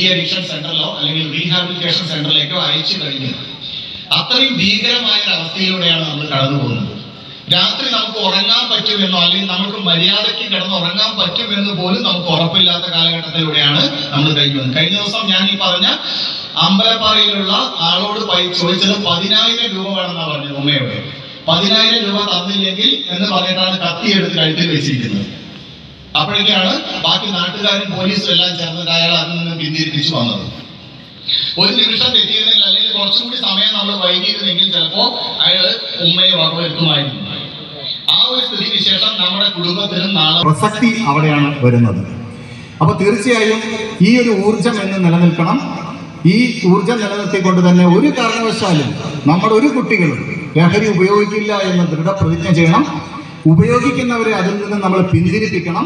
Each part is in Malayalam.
അഡിക്ഷൻ സെന്ററിലോ അല്ലെങ്കിൽ റീഹാബിലിറ്റേഷൻ സെന്ററിലേക്കോ അയച്ചു കഴിഞ്ഞു അത്രയും ഭീകരമായ ഒരു അവസ്ഥയിലൂടെയാണ് നമ്മൾ കടന്നു പോകുന്നത് രാത്രി നമുക്ക് ഉറങ്ങാൻ പറ്റുമെന്നോ അല്ലെങ്കിൽ നമുക്ക് മര്യാദയ്ക്ക് കിടന്ന് ഉറങ്ങാൻ പറ്റുമെന്ന് പോലും നമുക്ക് ഉറപ്പില്ലാത്ത കാലഘട്ടത്തിലൂടെയാണ് നമ്മൾ കഴിഞ്ഞു വന്നത് കഴിഞ്ഞ ദിവസം ഞാൻ ഈ പറഞ്ഞ അമ്പലപ്പാറയിലുള്ള ആളോട് പൈ- ചോദിച്ചത് പതിനായിരം രൂപ വേണമെന്നാണ് പറഞ്ഞത് ഉമ്മയോട് പതിനായിരം രൂപ തന്നില്ലെങ്കിൽ എന്ന് പറഞ്ഞിട്ടാണ് കത്തി എടുത്ത് കഴുത്തിൽ വെച്ചിരിക്കുന്നത് അപ്പോഴേക്കാണ് ബാക്കി നാട്ടുകാരും പോലീസും എല്ലാം ചേർന്നിട്ട് അയാൾ അതിൽ നിന്ന് പിന്തിരിപ്പിച്ചു വന്നത് ഒരു നിമിഷം തെറ്റിയിരുന്നെങ്കിൽ അല്ലെങ്കിൽ കുറച്ചുകൂടി സമയം നമ്മൾ വൈകിയിരുന്നെങ്കിൽ ചിലപ്പോ അയാൾ ഉമ്മയെ വകവരുത്തുമായിരുന്നു ആ ഒരു സ്ഥിതി വിശേഷം നമ്മുടെ കുടുംബത്തിലും നാളെ പ്രസക്തി അവിടെയാണ് വരുന്നത് അപ്പൊ തീർച്ചയായും ഈ ഒരു ഊർജം എന്ന് നിലനിൽക്കണം ഈ ഊർജം നിലനിർത്തിക്കൊണ്ട് തന്നെ ഒരു കാരണവശാലും നമ്മുടെ ഒരു കുട്ടികളും ലഹരി ഉപയോഗിക്കില്ല എന്ന് ദൃഢപ്രതിജ്ഞ ചെയ്യണം ഉപയോഗിക്കുന്നവരെ അതിൽ നിന്ന് നമ്മൾ പിന്തിരിപ്പിക്കണം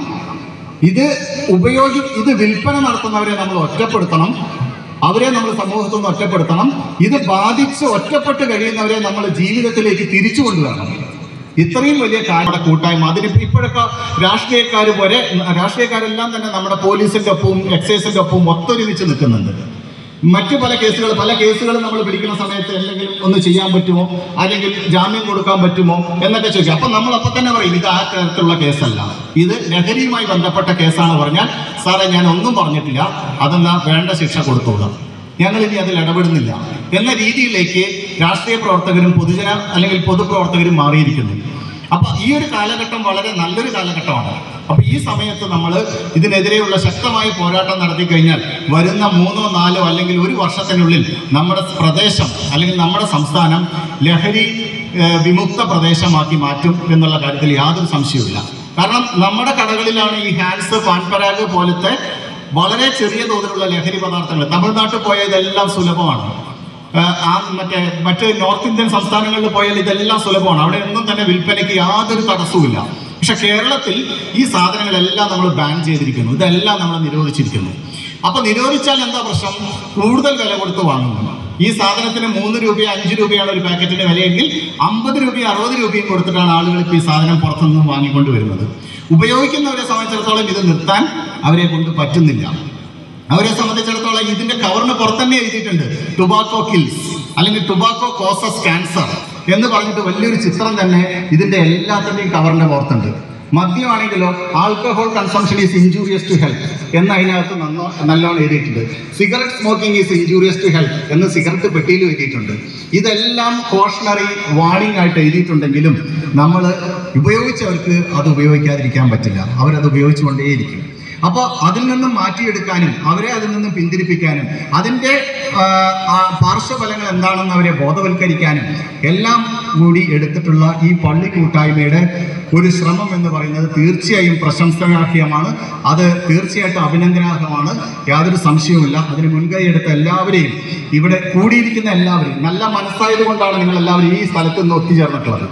ഇത് ഉപയോഗി ഇത് വിൽപ്പന നടത്തുന്നവരെ നമ്മൾ ഒറ്റപ്പെടുത്തണം അവരെ നമ്മൾ സമൂഹത്തിൽ നിന്ന് ഒറ്റപ്പെടുത്തണം ഇത് ബാധിച്ച് ഒറ്റപ്പെട്ട് കഴിയുന്നവരെ നമ്മൾ ജീവിതത്തിലേക്ക് തിരിച്ചു കൊണ്ടുവരണം ഇത്രയും വലിയ കാര്യങ്ങളുടെ കൂട്ടായ്മ അതിന് ഇപ്പോഴൊക്കെ രാഷ്ട്രീയക്കാർ വരെ രാഷ്ട്രീയക്കാരെല്ലാം തന്നെ നമ്മുടെ പോലീസിന്റെ ഒപ്പവും എക്സൈസിന്റെ ഒപ്പവും ഒത്തൊരുമിച്ച് നിൽക്കുന്നുണ്ട് മറ്റു പല കേസുകൾ പല കേസുകളും നമ്മൾ പിടിക്കുന്ന സമയത്ത് എന്തെങ്കിലും ഒന്ന് ചെയ്യാൻ പറ്റുമോ അല്ലെങ്കിൽ ജാമ്യം കൊടുക്കാൻ പറ്റുമോ എന്നൊക്കെ ചോദിക്കും അപ്പൊ നമ്മൾ അപ്പൊ തന്നെ പറയും ഇത് ആ തരത്തിലുള്ള കേസല്ല ഇത് ലഹരിയുമായി ബന്ധപ്പെട്ട കേസാണ് പറഞ്ഞാൽ സാറേ ഞാൻ ഒന്നും പറഞ്ഞിട്ടില്ല അതെന്നാ വേണ്ട ശിക്ഷ കൊടുത്തോളാം ഞങ്ങൾ ഇനി അതിൽ ഇടപെടുന്നില്ല എന്ന രീതിയിലേക്ക് രാഷ്ട്രീയ പ്രവർത്തകരും പൊതുജന അല്ലെങ്കിൽ പൊതുപ്രവർത്തകരും മാറിയിരിക്കുന്നു അപ്പൊ ഈ ഒരു കാലഘട്ടം വളരെ നല്ലൊരു കാലഘട്ടമാണ് അപ്പൊ ഈ സമയത്ത് നമ്മൾ ഇതിനെതിരെയുള്ള ശക്തമായ പോരാട്ടം നടത്തി കഴിഞ്ഞാൽ വരുന്ന മൂന്നോ നാലോ അല്ലെങ്കിൽ ഒരു വർഷത്തിനുള്ളിൽ നമ്മുടെ പ്രദേശം അല്ലെങ്കിൽ നമ്മുടെ സംസ്ഥാനം ലഹരി ഏഹ്, വിമുക്ത പ്രദേശമാക്കി മാറ്റും എന്നുള്ള കാര്യത്തിൽ യാതൊരു സംശയവുമില്ല കാരണം നമ്മുടെ കടകളിലാണ് ഈ ഹാൻഡ്സ് പാൻപരാഗ് പോലത്തെ വളരെ ചെറിയ തോതിലുള്ള ലഹരി പദാർത്ഥങ്ങൾ തമിഴ്നാട്ടിൽ പോയാൽ ഇതെല്ലാം സുലഭമാണ് ആ, ആ മറ്റേ മറ്റ് നോർത്ത് ഇന്ത്യൻ സംസ്ഥാനങ്ങളിൽ പോയാൽ ഇതെല്ലാം സുലഭമാണ് അവിടെ ഒന്നും തന്നെ വിൽപ്പനയ്ക്ക് യാതൊരു തടസ്സവുമില്ല പക്ഷെ കേരളത്തിൽ ഈ സാധനങ്ങളെല്ലാം നമ്മൾ ബാൻ ചെയ്തിരിക്കുന്നു ഇതെല്ലാം നമ്മൾ നിരോധിച്ചിരിക്കുന്നു അപ്പൊ നിരോധിച്ചാൽ എന്താ പ്രശ്നം കൂടുതൽ വില കൊടുത്ത് വാങ്ങുന്നു ഈ സാധനത്തിന് മൂന്ന് രൂപയോ അഞ്ച് രൂപയാണ് ഒരു പാക്കറ്റിന് വിലയെങ്കിൽ അമ്പത് രൂപയും അറുപത് രൂപയും കൊടുത്തിട്ടാണ് ആളുകൾ ഇപ്പോൾ ഈ സാധനം പുറത്തുനിന്ന് വാങ്ങിക്കൊണ്ട് വരുന്നത് ഉപയോഗിക്കുന്നവരെ സംബന്ധിച്ചിടത്തോളം ഇത് നിർത്താൻ അവരെ കൊണ്ട് പറ്റുന്നില്ല അവരെ സംബന്ധിച്ചിടത്തോളം ഇതിന്റെ കവറിന് പുറത്തന്നെ എഴുതിയിട്ടുണ്ട് ടുബാക്കോ കിൽസ് അല്ലെങ്കിൽ ടുബാക്കോ കോസസ് ക്യാൻസർ എന്ന് പറഞ്ഞിട്ട് വലിയൊരു ചിത്രം തന്നെ ഇതിന്റെ എല്ലാത്തിന്റെയും കവറിന്റെ പുറത്തുണ്ട് മദ്യമാണെങ്കിലോ alcohol consumption is injurious to health എന്ന് അതിനകത്ത് നന്നോ നല്ലോണം എഴുതിയിട്ടുണ്ട് cigarette smoking is injurious to health എന്ന് സിഗരറ്റ് പെട്ടിയിലും എഴുതിയിട്ടുണ്ട് ഇതെല്ലാം കോഷണറി വാണിംഗ് ആയിട്ട് എഴുതിയിട്ടുണ്ടെങ്കിലും നമ്മൾ ഉപയോഗിച്ചവർക്ക് അത് ഉപയോഗിക്കാതിരിക്കാൻ പറ്റില്ല അവരത് ഉപയോഗിച്ചുകൊണ്ടേയിരിക്കും അപ്പോൾ അതിൽ നിന്നും മാറ്റിയെടുക്കാനും അവരെ അതിൽ നിന്നും പിന്തിരിപ്പിക്കാനും അതിൻ്റെ ആ, ആ പാർശ്വഫലങ്ങൾ എന്താണെന്ന് അവരെ ബോധവൽക്കരിക്കാനും എല്ലാം കൂടി എടുത്തിട്ടുള്ള ഈ പള്ളി കൂട്ടായ്മയുടെ ഒരു ശ്രമം എന്ന് പറയുന്നത് തീർച്ചയായും പ്രശംസനാർഹ്യമാണ് അത് തീർച്ചയായിട്ടും അഭിനന്ദനാർഹമാണ് യാതൊരു സംശയവുമില്ല അതിന് മുൻകൈ എടുത്ത എല്ലാവരെയും ഇവിടെ കൂടിയിരിക്കുന്ന എല്ലാവരെയും നല്ല മനസ്സായത് കൊണ്ടാണ് നിങ്ങൾ എല്ലാവരും ഈ സ്ഥലത്ത് നിന്ന് ഒത്തുചേർന്നിട്ടുള്ളത്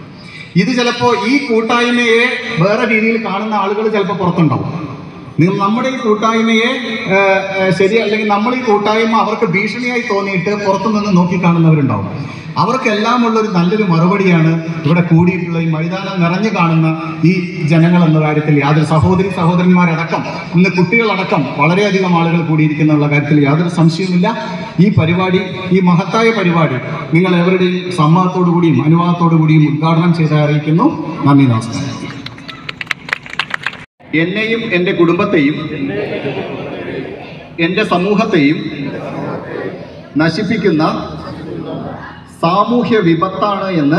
ഇത് ചിലപ്പോൾ ഈ കൂട്ടായ്മയെ വേറെ രീതിയിൽ കാണുന്ന ആളുകൾ ചിലപ്പോൾ പുറത്തുണ്ടാവും നിങ്ങൾ നമ്മുടെ ഈ കൂട്ടായ്മയെ ആ, ആ, ശരി അല്ലെങ്കിൽ നമ്മൾ ഈ കൂട്ടായ്മ അവർക്ക് ഭീഷണിയായി തോന്നിയിട്ട് പുറത്തു നിന്ന് നോക്കിക്കാണുന്നവരുണ്ടാവും അവർക്കെല്ലാം ഉള്ളൊരു നല്ലൊരു മറുപടിയാണ് ഇവിടെ കൂടിയിട്ടുള്ള ഈ മൈതാനം നിറഞ്ഞു കാണുന്ന ഈ ജനങ്ങൾ എന്ന കാര്യത്തിൽ യാതൊരു സഹോദരി സഹോദരന്മാരടക്കം ഇന്ന് കുട്ടികളടക്കം വളരെയധികം ആളുകൾ കൂടിയിരിക്കുന്നുള്ള കാര്യത്തിൽ യാതൊരു സംശയവുമില്ല ഈ പരിപാടി ഈ മഹത്തായ പരിപാടി നിങ്ങൾ എവരുടെയും സമ്മതത്തോടു കൂടിയും അനുവാദത്തോടു കൂടിയും ഉദ്ഘാടനം ചെയ്ത് അറിയിക്കുന്നു നന്ദി നമസ്കാരം എന്നെയും എൻ്റെ കുടുംബത്തെയും എൻ്റെ സമൂഹത്തെയും നശിപ്പിക്കുന്ന സാമൂഹ്യ വിപത്താണ് എന്ന്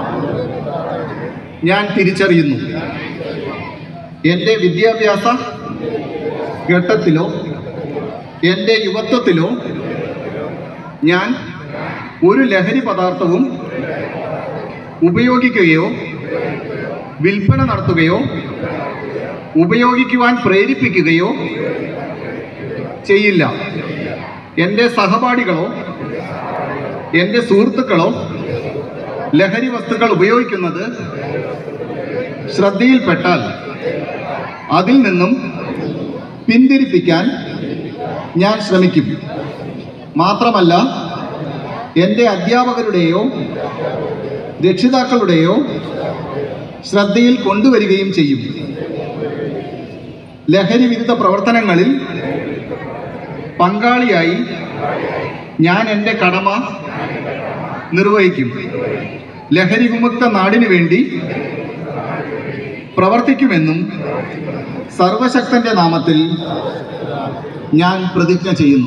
ഞാൻ തിരിച്ചറിയുന്നു എൻ്റെ വിദ്യാഭ്യാസ ഘട്ടത്തിലോ എൻ്റെ യുവത്വത്തിലോ ഞാൻ ഒരു ലഹരി പദാർത്ഥവും ഉപയോഗിക്കുകയോ വിൽപ്പന നടത്തുകയോ ഉപയോഗിക്കുവാൻ പ്രേരിപ്പിക്കുകയോ ചെയ്യില്ല എൻ്റെ സഹപാഠികളോ എൻ്റെ സുഹൃത്തുക്കളോ ലഹരി വസ്തുക്കൾ ഉപയോഗിക്കുന്നത് ശ്രദ്ധയിൽപ്പെട്ടാൽ അതിൽ നിന്നും പിന്തിരിപ്പിക്കാൻ ഞാൻ ശ്രമിക്കും മാത്രമല്ല എൻ്റെ അധ്യാപകരുടെയോ രക്ഷിതാക്കളുടെയോ ശ്രദ്ധയിൽ കൊണ്ടുവരികയും ചെയ്യും ലഹരി വിരുദ്ധ പ്രവർത്തനങ്ങളിൽ പങ്കാളിയായി ഞാൻ എൻ്റെ കടമ നിർവഹിക്കും ലഹരി വിമുക്ത നാടിനു വേണ്ടി പ്രവർത്തിക്കുമെന്നും സർവശക്തന്റെ നാമത്തിൽ ഞാൻ പ്രതിജ്ഞ ചെയ്യുന്നു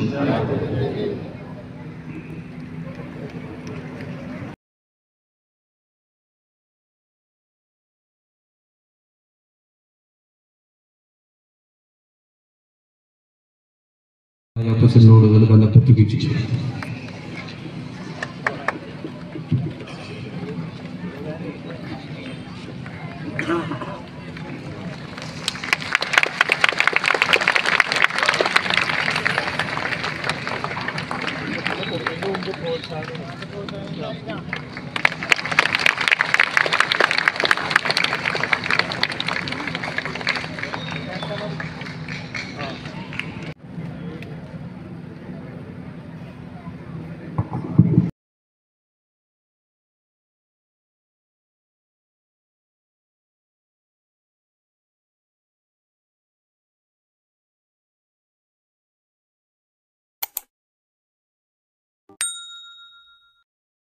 അപ്പച്ചനോട് ബന്ധപ്പെട്ടിരിക്കുകയും ചെയ്യും Thank